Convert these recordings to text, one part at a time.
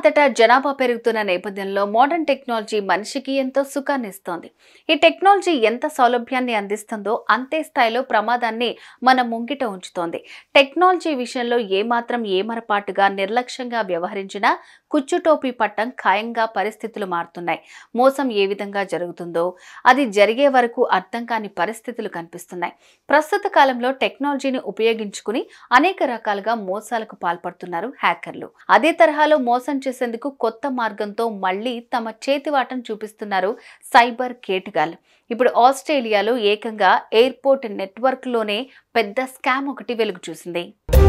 అంతటా జనాభా పెరుగుతున్న నేపథ్యంలో మోడర్న్ టెక్నాలజీ మనిషికి ఎంతో సుఖాన్ని ఇస్తోంది ఈ టెక్నాలజీ ఎంత సౌలభ్యాన్ని అందిస్తుందో అంతే స్థాయిలో ప్రమాదాన్ని మన ముంగిట ఉంచుతోంది టెక్నాలజీ విషయంలో ఏమాత్రం ఏమరపాటుగా నిర్లక్ష్యంగా వ్యవహరించినా కుచ్చుటోపీ పట్టం ఖాయంగా పరిస్థితులు మారుతున్నాయి మోసం ఏ విధంగా జరుగుతుందో అది జరిగే వరకు అర్థం కాని పరిస్థితులు కనిపిస్తున్నాయి ప్రస్తుత కాలంలో టెక్నాలజీని ఉపయోగించుకుని అనేక రకాలుగా మోసాలకు పాల్పడుతున్నారు హ్యాకర్లు అదే తరహాలో మోసం చేసేందుకు కొత్త మార్గంతో మళ్ళీ తమ చేతివాటం చూపిస్తున్నారు సైబర్ కేటుగాలు ఇప్పుడు ఆస్ట్రేలియాలో ఏకంగా ఎయిర్పోర్ట్ నెట్వర్క్లోనే పెద్ద స్కామ్ ఒకటి వెలుగు చూసింది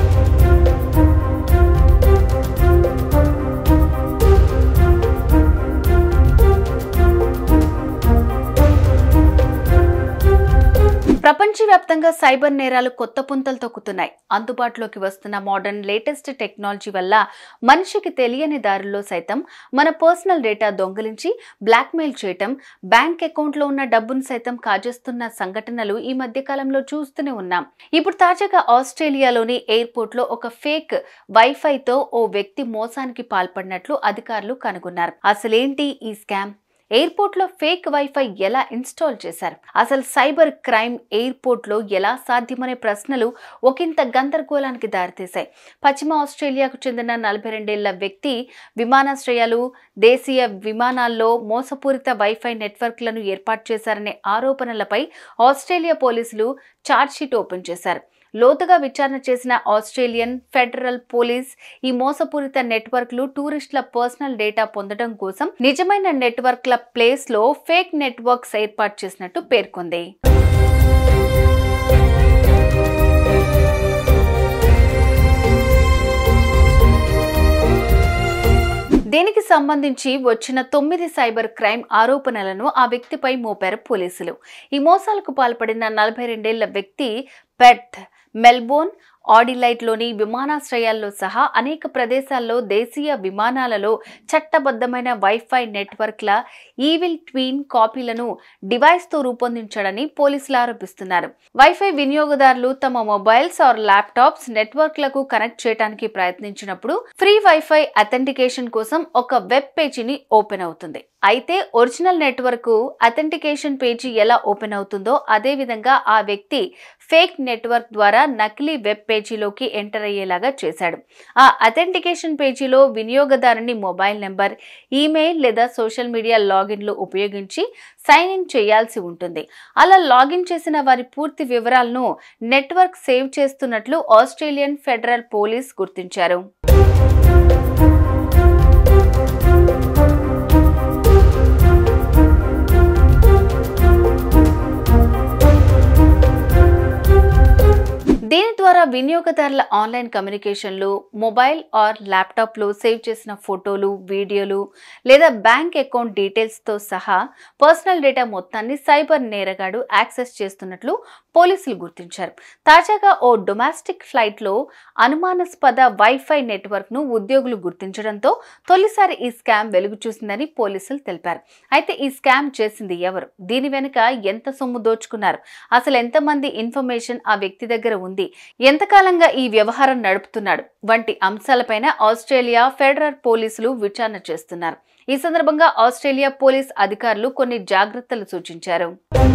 ప్రపంచవ్యాప్తంగా సైబర్ నేరాలు కొత్త పుంతలు తొక్కుతున్నాయి అందుబాటులోకి వస్తున్న మోడర్న్ లేటెస్ట్ టెక్నాలజీ వల్ల మనిషికి తెలియని దారుల్లో సైతం మన పర్సనల్ డేటా దొంగిలించి బ్లాక్మెయిల్ చేయటం బ్యాంక్ అకౌంట్లో ఉన్న డబ్బును సైతం కాజేస్తున్న సంఘటనలు ఈ మధ్య కాలంలో చూస్తూనే ఉన్నాం ఇప్పుడు తాజాగా ఆస్ట్రేలియాలోని ఎయిర్పోర్ట్లో ఒక ఫేక్ వైఫైతో ఓ వ్యక్తి మోసానికి పాల్పడినట్లు అధికారులు కనుగొన్నారు అసలేంటి ఈ స్కామ్ ఎయిర్పోర్ట్ లో ఫేక్ వైఫై ఎలా ఇన్స్టాల్ చేశారు అసలు సైబర్ క్రైమ్ ఎయిర్పోర్ట్ లో ఎలా సాధ్యమనే ప్రశ్నలు ఒకంత గందరగోళానికి దారితీశాయి పశ్చిమ ఆస్ట్రేలియాకు చెందిన నలభై రెండేళ్ల వ్యక్తి విమానాశ్రయాలు దేశీయ విమానాల్లో మోసపూరిత వైఫై నెట్వర్క్లను ఏర్పాటు చేశారనే ఆరోపణలపై ఆస్ట్రేలియా పోలీసులు ఛార్జ్షీట్ ఓపెన్ చేశారు లోతుగా విచారణ చేసిన ఆస్ట్రేలియన్ ఫెడరల్ పోలీస్ ఈ మోసపూరిత నెట్వర్క్లు టూరిస్టుల పర్సనల్ డేటా పొందడం కోసం నిజమైన నెట్వర్క్ల ప్లేస్ లో ఫేక్ నెట్వర్క్స్ ఏర్పాటు చేసినట్టు పేర్కొంది దీనికి సంబంధించి వచ్చిన తొమ్మిది సైబర్ క్రైమ్ ఆరోపణలను ఆ వ్యక్తిపై మోపారు పోలీసులు ఈ మోసాలకు పాల్పడిన నలభై రెండేళ్ల వ్యక్తి పెర్త్ మెల్బోర్న్ ఆడిలైట్లోని విమానాశ్రయాల్లో సహా అనేక ప్రదేశాల్లో దేశీయ విమానాలలో చట్టబద్ధమైన వైఫై నెట్వర్క్ల ఈవిల్ ట్వీన్ కాపీలను డివైస్తో రూపొందించడని పోలీసులు ఆరోపిస్తున్నారు వైఫై వినియోగదారులు తమ మొబైల్స్ ఆర్ ల్యాప్టాప్స్ నెట్వర్క్లకు కనెక్ట్ చేయడానికి ప్రయత్నించినప్పుడు ఫ్రీ వైఫై అథెంటికేషన్ కోసం ఒక వెబ్ పేజీని ఓపెన్ అవుతుంది అయితే ఒరిజినల్ నెట్వర్క్ అథెంటికేషన్ పేజీ ఎలా ఓపెన్ అవుతుందో అదే విధంగా ఆ వ్యక్తి ఫేక్ నెట్వర్క్ ద్వారా నకిలీ వెబ్ పేజీలోకి ఎంటర్ అయ్యేలాగా చేశాడు ఆ అథెంటికేషన్ పేజీలో వినియోగదారుని మొబైల్ నెంబర్ ఈమెయిల్ లేదా సోషల్ మీడియా లాగిన్లు ఉపయోగించి సైన్ ఇన్ చేయాల్సి ఉంటుంది అలా లాగిన్ చేసిన వారి పూర్తి వివరాలను నెట్వర్క్ సేవ్ చేస్తున్నట్లు ఆస్ట్రేలియన్ ఫెడరల్ పోలీస్ గుర్తించారు దీని ద్వారా వినియోగదారుల ఆన్లైన్ కమ్యూనికేషన్లు మొబైల్ ఆర్ ల్యాప్టాప్లో సేవ్ చేసిన ఫోటోలు వీడియోలు లేదా బ్యాంక్ అకౌంట్ డీటెయిల్స్తో సహా పర్సనల్ డేటా మొత్తాన్ని సైబర్ నేరగాడు యాక్సెస్ చేస్తున్నట్లు పోలీసులు గుర్తించారు తాజాగా ఓ డొమెస్టిక్ ఫ్లైట్లో అనుమానాస్పద వైఫై నెట్వర్క్ను ఉద్యోగులు గుర్తించడంతో తొలిసారి ఈ స్కామ్ వెలుగు చూసిందని పోలీసులు తెలిపారు అయితే ఈ స్కామ్ చేసింది ఎవరు దీని వెనుక ఎంత సొమ్ము దోచుకున్నారు అసలు ఎంతమంది ఇన్ఫర్మేషన్ ఆ వ్యక్తి దగ్గర ఉంది ఎంతకాలంగా ఈ వ్యవహారం నడుపుతున్నాడు వంటి అంశాలపైన ఆస్ట్రేలియా ఫెడరల్ పోలీసులు విచారణ చేస్తున్నారు ఈ సందర్భంగా ఆస్ట్రేలియా పోలీస్ అధికారులు కొన్ని జాగ్రత్తలు సూచించారు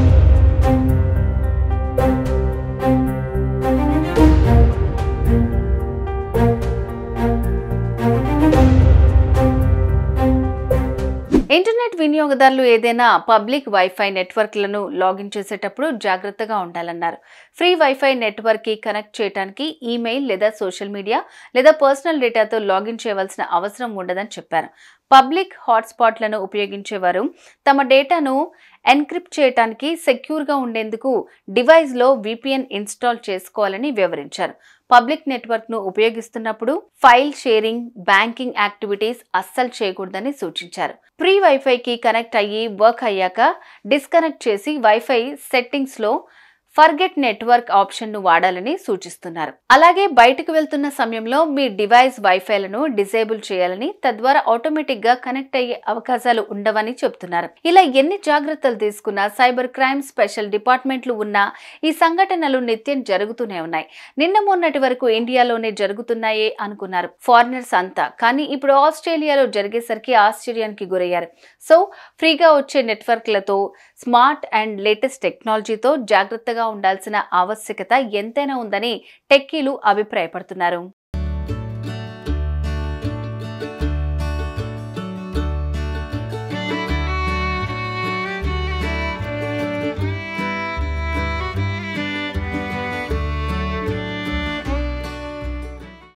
ఇంటర్నెట్ వినియోగదారులు ఏదైనా పబ్లిక్ వైఫై నెట్వర్క్లను లాగిన్ చేసేటప్పుడు జాగ్రత్తగా ఉండాలన్నారు ఫ్రీ వైఫై నెట్వర్క్కి కనెక్ట్ చేయడానికి ఈమెయిల్ లేదా సోషల్ మీడియా లేదా పర్సనల్ డేటాతో లాగిన్ చేయవలసిన అవసరం ఉండదని చెప్పారు పబ్లిక్ హాట్స్పాట్లను ఉపయోగించేవారు తమ డేటాను ఎన్క్రిప్ట్ చేయడానికి సెక్యూర్గా ఉండేందుకు డివైస్లో విపిఎన్ ఇన్స్టాల్ చేసుకోవాలని వివరించారు పబ్లిక్ నెట్వర్క్ను ఉపయోగిస్తున్నప్పుడు ఫైల్ షేరింగ్ బ్యాంకింగ్ యాక్టివిటీస్ అస్సలు చేయకూడదని సూచించారు ప్రీ వైఫైకి కనెక్ట్ అయ్యి వర్క్ అయ్యాక డిస్కనెక్ట్ చేసి వైఫై సెట్టింగ్స్లో ఫర్గెట్ నెట్వర్క్ ఆప్షన్ ను వాడాలని సూచిస్తున్నారు అలాగే బయటకు వెళ్తున్న సమయంలో మీ డివైస్ వైఫైలను డిసేబుల్ చేయాలని తద్వారా ఆటోమేటిక్ గా కనెక్ట్ అయ్యే అవకాశాలు ఉండవని చెబుతున్నారు ఇలా ఎన్ని జాగ్రత్తలు తీసుకున్నా సైబర్ క్రైమ్ స్పెషల్ డిపార్ట్మెంట్లు ఉన్నా ఈ సంఘటనలు నిత్యం జరుగుతూనే ఉన్నాయి నిన్న మొన్నటి వరకు ఇండియాలోనే జరుగుతున్నాయే అనుకున్నారు ఫారినర్స్ అంతా కానీ ఇప్పుడు ఆస్ట్రేలియాలో జరిగేసరికి ఆశ్చర్యానికి గురయ్యారు సో ఫ్రీగా వచ్చే నెట్వర్క్లతో స్మార్ట్ అండ్ లేటెస్ట్ టెక్నాలజీతో జాగ్రత్తగా ఉండాల్సిన ఆవశ్యకత ఎంతైనా ఉందని టెక్కీలు అభిప్రాయపడుతున్నారు